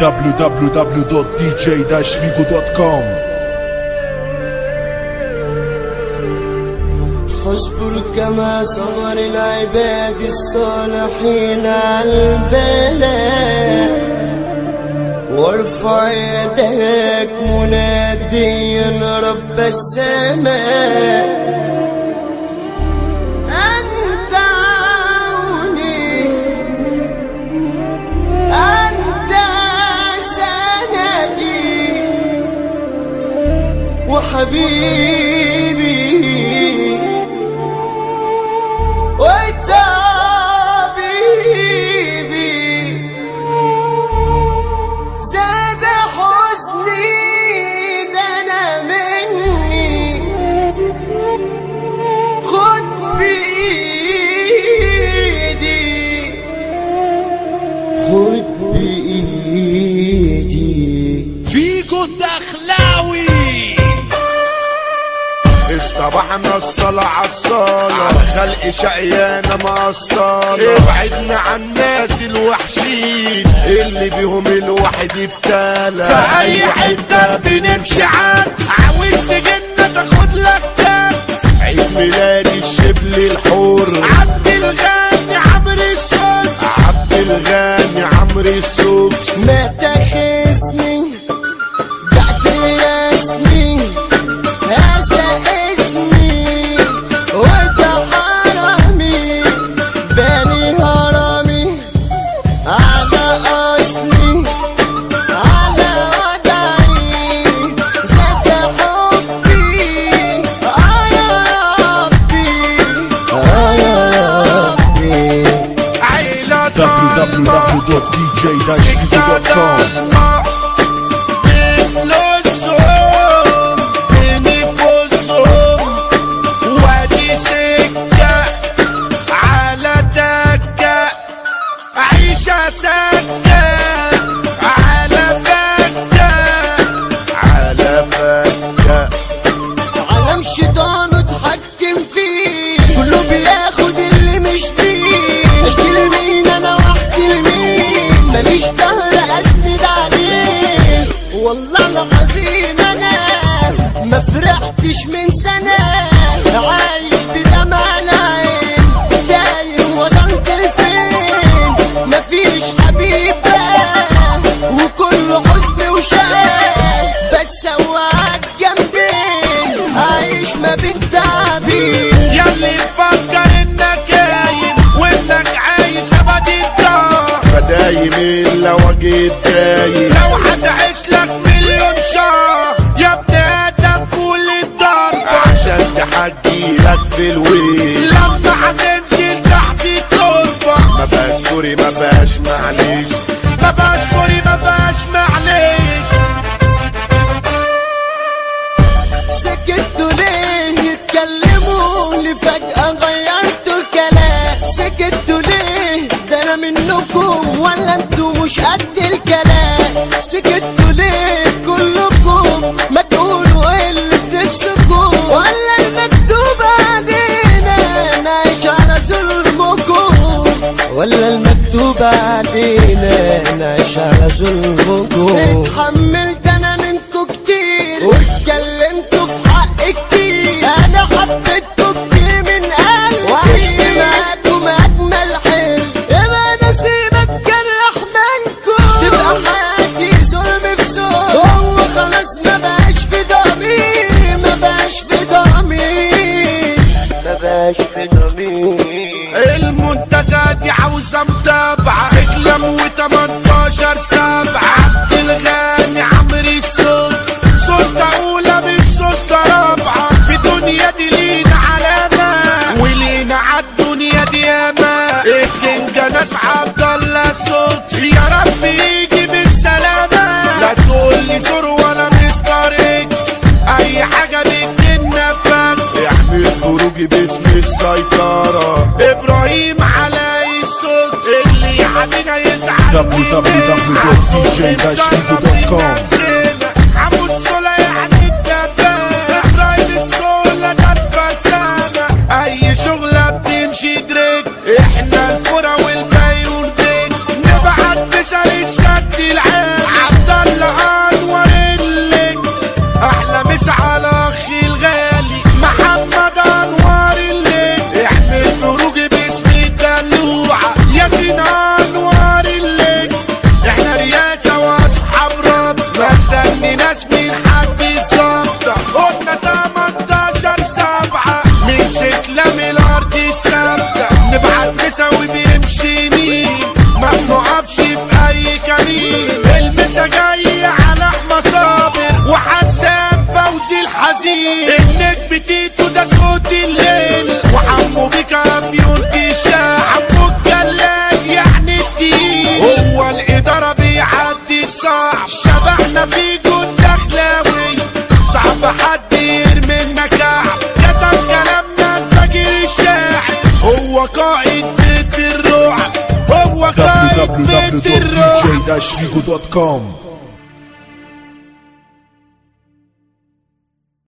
www.dj-figo.com فاصبر كما صبر العباد الصالحين على البلاء وارفع يدك مناديا رب السماء أنت عوني أنت سندي وحبيبي وطبيبي زاد حزني دنا مني خد بإيدي خد بإيدي فيجو الدخلاوي اصطبحنا الصلاة عالصالة على خلق شقيانة مقصالة ابعدنا عن الناس الوحشين اللي بيهم الواحد ابتلى في اي حته بنمشي عكس عاوز تجنة تاخد لك تاكس عيد ميلاد الشبل الحر عبد الغني عمرو الشمس عبد الغني عمرو السوكس مات اسمي بعد اسمي هذا اسمي وده حرامي بني هرمي على اصلي على وضعي زاد حبي اه يا ربي اه يا ربي عيلة ضلمة www.dj-figo.com بفلوسهم بنفوسهم وادي سكة على دكة عيشة سكة على فكة على فكة عالم شيطان اتحكم فيه كله بياخد اللي مش فيه اشكي لمين انا واحكي لمين ماليش ظهر اسند عليه والله العظيم انا ما فرحتش من سنه عايش بدمع العين دايم وصلت لفين مفيش حبيب بقى وكله حزن وشقاء بتسوى جنبي عايش ما بين تعبين ياللي مفكر انك قايم وانك عايش ابد الدار فدايم الا وجه دايم لو هتعيش لك مليون شهر يا ابن ادم فول الضرب عشان تحجي لك في الويل لما هتنزل تحت التربة ما فيهاش سوري ما فيهاش معلش ما فيهاش سوري ما فيهاش معلش سكتوا ليه يتكلموا لي فجأة غيرتوا الكلام سكتوا ليه ده انا منكم ولا انتوا مش قد الكلام سكتوا ليه كلكم ما تقولوا ايه اللي في نفسكم ولا المكتوب علينا نعيش على ظلمكم ولا المكتوب علينا نعيش على ظلمكم اتحملت انا منكم كتير واتكلمتوا في حق كتير انا حبيتكم كتير من قلبي وعشت معاكم اجمل حلم يبقى نصيبك كان رحمنكم تبقى حياتي ظلم في ظلم هو خلاص ما بقاش في ضمير ما بقاش في ضمير ما بقاش في ضمير المنتزه دي عاوزه متابعه سكلم و18 سبعه عبد الغني عمرو الصوت سلطه اولى مش سلطه رابعه في دنيا دي لينا علامه ولينا عالدنيا دي ياما الكينجا ناس عبد الله صوت يا رب يجي بالسلامه لا تقول لي زور ولا مستر اكس اي حاجه بتجينا فاكس احمل خروجي باسم السيطرة ابراهيم علي الصوت اللي حبينا يزعل www.dj-figo.com عمو الصولة يعني الدبابة ابراهيم الصولة ده الفلسفة اي شغلة بتمشي دريك احنا الفرا والبيون ديك نبعت بشر الشد العام زي كريم المسا جاي على احمد صابر وحسام فوزي الحزين النجم تيتو ده صوت الليل وحمو بيك افيون الشعب والجلاد يعني الدين هو الاداره بيعدي الصعب شبحنا في جود دخلاوي صعب حد يرمي كعب كتب كلامنا الفجر الشاعر هو قائد بيت الرعب هو قائد بيت الرعب www.dj-figo.com